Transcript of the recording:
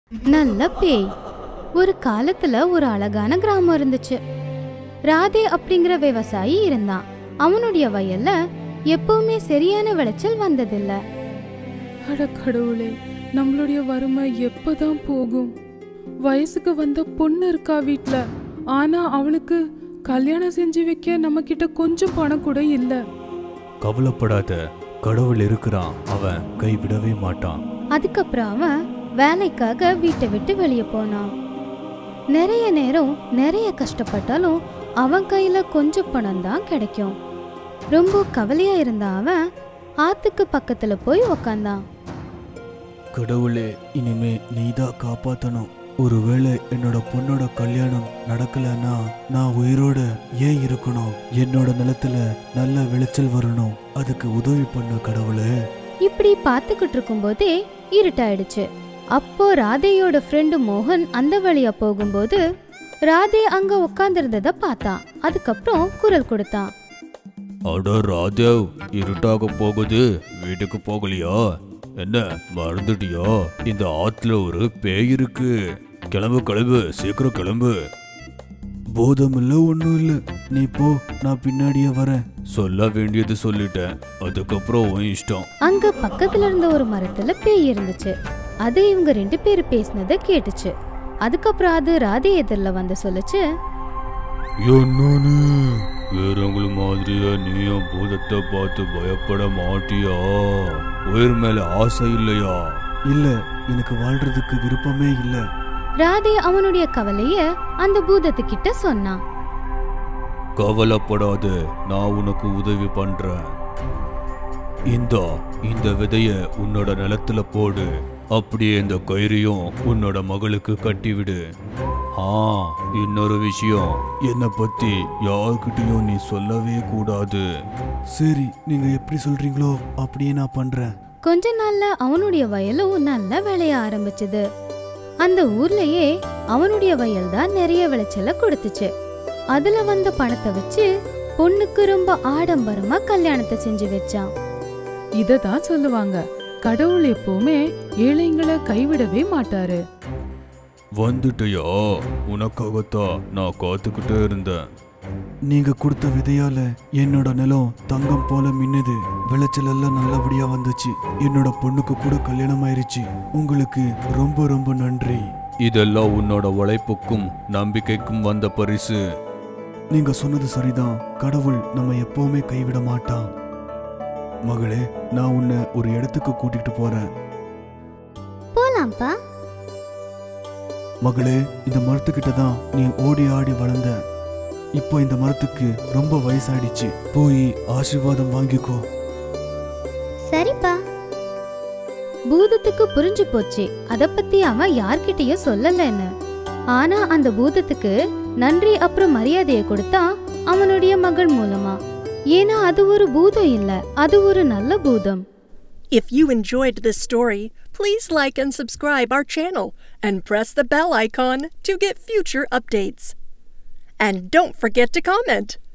நல்ல பேய் ஒரு காலத்துல ஒரு அழகான கிராமம் இருந்துச்சு ராதே அப்படிங்கிற விவசாயி இருந்தான் அவனுடைய வயல்ல எப்பவுமே சரியான விளைச்சல் வந்ததில்ல அட கடவுளே நம்மளுடைய வறுமை எப்பதான் போகும் வயசுக்கு வந்த பொண்ணு இருக்கா வீட்ல ஆனா அவளுக்கு கல்யாணம் செஞ்சு வைக்க நம்ம கிட்ட கொஞ்சம் பணம் கூட இல்ல கவலைப்படாத கடவுள் இருக்கிறான் அவன் கைவிடவே மாட்டான் அதுக்கப்புறம் அவன் வேலைக்காக வீட்டை விட்டு வெளியே போனான் நிறைய நேரம் நிறைய கஷ்டப்பட்டாலும் அவன் கையில கொஞ்சம் பணம் தான் கிடைக்கும் ரொம்ப கவலையா இருந்த அவன் ஆத்துக்கு பக்கத்துல போய் உக்காந்தான் கடவுளே இனிமே நீதான் காப்பாத்தணும் ஒருவேளை என்னோட பொண்ணோட கல்யாணம் நடக்கலன்னா நான் உயிரோட ஏன் இருக்கணும் என்னோட நிலத்துல நல்ல விளைச்சல் வரணும் அதுக்கு உதவி பண்ணு கடவுளே இப்படி பார்த்துக்கிட்டு இருக்கும்போதே இருட்டாயிடுச்சு அப்போ ராதேயோட ஃப்ரெண்டு மோகன் அந்த வழியா போகும்போது ராதே அங்க உட்கார்ந்திருந்தத பார்த்தான் அதுக்கப்புறம் குரல் கொடுத்தான் அட ராதேவ் இருட்டாக போகுது வீட்டுக்கு போகலையா என்ன மறந்துட்டியா இந்த ஆத்துல ஒரு பேய் இருக்கு கிளம்பு கிளம்பு சீக்கிரம் கிளம்பு போதம் இல்ல ஒண்ணும் இல்ல நீ போ நான் பின்னாடியே வரேன் சொல்ல வேண்டியது சொல்லிட்டேன் அதுக்கப்புறம் உன் இஷ்டம் அங்க பக்கத்துல இருந்த ஒரு மரத்துல பேய் இருந்துச்சு அது இவங்க ரெண்டு பேரும் பேசினத கேட்டுச்சு அதுக்கப்புறம் அது ராதே எதிரில் வந்து சொல்லுச்சு என்னன்னு வேறவங்கள மாதிரியா நீயும் பூதத்தை பார்த்து பயப்பட மாட்டியா உயிர் மேல ஆசை இல்லையா இல்ல எனக்கு வாழ்றதுக்கு விருப்பமே இல்ல ராதே அவனுடைய கவலைய அந்த பூதத்துக்கிட்ட சொன்னான் கவலைப்படாத நான் உனக்கு உதவி பண்றேன் இந்தா இந்த விதைய உன்னோட நிலத்துல போடு அப்படியே இந்த கயிறையும் உன்னோட மகளுக்கு கட்டிவிடு ஆ இன்னொரு விஷயம் என்னை பத்தி யார்கிட்டயும் நீ சொல்லவே கூடாது சரி நீங்க எப்படி சொல்றீங்களோ அப்படியே நான் பண்றேன் கொஞ்ச நாள்ல அவனுடைய வயலும் நல்ல விளைய ஆரம்பிச்சது அந்த ஊர்லயே அவனுடைய வயல் தான் நிறைய விளைச்சல கொடுத்துச்சு அதுல வந்த பணத்தை வச்சு பொண்ணுக்கு ரொம்ப ஆடம்பரமா கல்யாணத்தை செஞ்சு வச்சான் இத தான் சொல்லுவாங்க கடவுள் எப்பவுமே ஏழைங்களை கைவிடவே மாட்டாரு வந்துட்டியா உனக்காகத்தான் நான் காத்துக்கிட்டே இருந்தேன் நீங்க கொடுத்த விதையால என்னோட நிலம் தங்கம் போல மின்னுது விளைச்சல் எல்லாம் நல்லபடியா வந்துச்சு என்னோட பொண்ணுக்கு கூட கல்யாணம் ஆயிருச்சு உங்களுக்கு ரொம்ப ரொம்ப நன்றி இதெல்லாம் உன்னோட உழைப்புக்கும் நம்பிக்கைக்கும் வந்த பரிசு நீங்க சொன்னது சரிதான் கடவுள் நம்ம எப்பவுமே கைவிட மாட்டான் மகளே நான் உன்னை ஒரு இடத்துக்கு கூட்டிட்டு போறேன் போலாம்ப்பா மகளே இந்த மரத்துக்கிட்ட தான் நீ ஓடி ஆடி வளர்ந்த இப்போ இந்த மரத்துக்கு ரொம்ப வயசாயிடுச்சு போய் ஆசீர்வாதம் வாங்கிக்கோ சரிப்பா பூதத்துக்கு புரிஞ்சு போச்சு அத பத்தி அவன் யார்கிட்டயும் சொல்லலன்னு ஆனா அந்த பூதத்துக்கு நன்றி அப்புறம் மரியாதையை கொடுத்தான் அவனுடைய மகள் மூலமா ஏன்னா அது ஒரு பூதம் இல்ல அது ஒரு நல்ல பூதம் If you enjoyed this story, please like and subscribe our channel and press the bell icon to get future updates. And don't forget to comment.